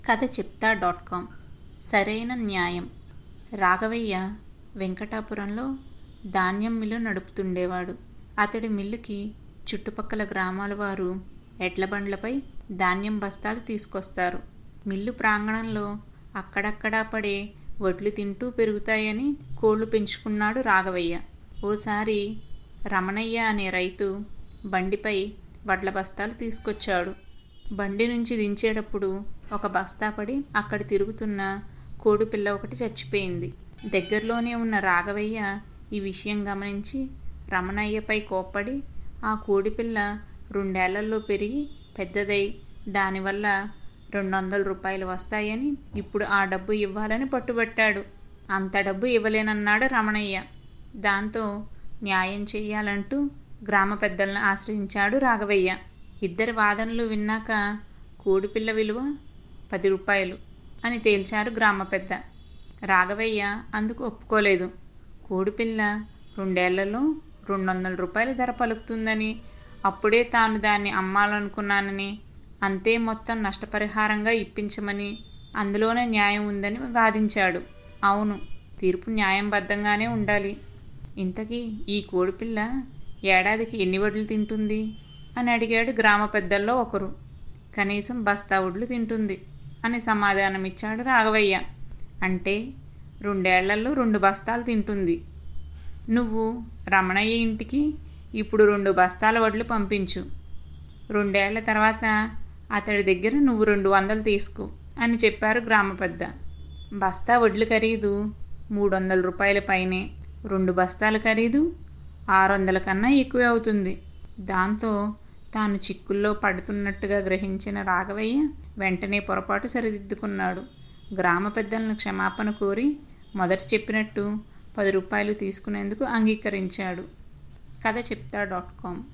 కథ చెప్తా dot com సరైన న్యాయం రాఘవయ్య వెంకటాపురంలో ధాన్యం మిల్లు నడుపుతుండేవాడు అతడి మిల్లుకి చుట్టుపక్కల గ్రామాల వారు ఎడ్ల బండ్లపై ధాన్యం బస్తాలు తీసుకొస్తారు మిల్లు ప్రాంగణంలో అక్కడక్కడా పడే వడ్లు తింటూ పెరుగుతాయని కోళ్లు పెంచుకున్నాడు రాఘవయ్య ఓసారి రమణయ్య అనే రైతు బండిపై వడ్ల బస్తాలు తీసుకొచ్చాడు బండి నుంచి దించేటప్పుడు ఒక బస్తా పడి అక్కడ తిరుగుతున్న కోడి పిల్ల ఒకటి చచ్చిపోయింది దగ్గరలోనే ఉన్న రాఘవయ్య ఈ విషయం గమనించి రమణయ్యపై కోప్పడి ఆ కోడి పిల్ల రెండేళ్లలో పెరిగి పెద్దదై దానివల్ల రెండు వందల రూపాయలు వస్తాయని ఇప్పుడు ఆ డబ్బు ఇవ్వాలని పట్టుబట్టాడు అంత డబ్బు ఇవ్వలేనన్నాడు రమణయ్య దాంతో న్యాయం చెయ్యాలంటూ గ్రామ పెద్దలను ఆశ్రయించాడు రాఘవయ్య ఇద్దరి వాదనలు విన్నాక కోడిపిల్ల విలువ పది రూపాయలు అని తేల్చారు గ్రామ పెద్ద రాఘవయ్య అందుకు ఒప్పుకోలేదు కోడిపిల్ల రెండేళ్లలో రెండు వందల రూపాయల ధర పలుకుతుందని అప్పుడే తాను దాన్ని అమ్మాలనుకున్నానని అంతే మొత్తం నష్టపరిహారంగా ఇప్పించమని అందులోనే న్యాయం ఉందని వాదించాడు అవును తీర్పు న్యాయంబద్ధంగానే ఉండాలి ఇంతకీ ఈ కోడిపిల్ల ఏడాదికి ఎన్ని వడ్లు తింటుంది అని అడిగాడు గ్రామ పెద్దల్లో ఒకరు కనీసం బస్తా వడ్లు తింటుంది అని సమాధానమిచ్చాడు రాఘవయ్య అంటే రెండేళ్లలో రెండు బస్తాలు తింటుంది నువ్వు రమణయ్య ఇంటికి ఇప్పుడు రెండు బస్తాల వడ్లు పంపించు రెండేళ్ల తర్వాత అతడి దగ్గర నువ్వు రెండు వందలు తీసుకో అని చెప్పారు గ్రామ పెద్ద బస్తా వడ్లు ఖరీదు మూడు వందల రూపాయల పైనే రెండు బస్తాల ఖరీదు ఆరు వందల కన్నా ఎక్కువే అవుతుంది దాంతో తాను చిక్కుల్లో పడుతున్నట్టుగా గ్రహించిన రాఘవయ్య వెంటనే పొరపాటు సరిదిద్దుకున్నాడు గ్రామ పెద్దలను క్షమాపణ కోరి మొదట చెప్పినట్టు పది రూపాయలు తీసుకునేందుకు అంగీకరించాడు కథ చెప్తా డాట్ కామ్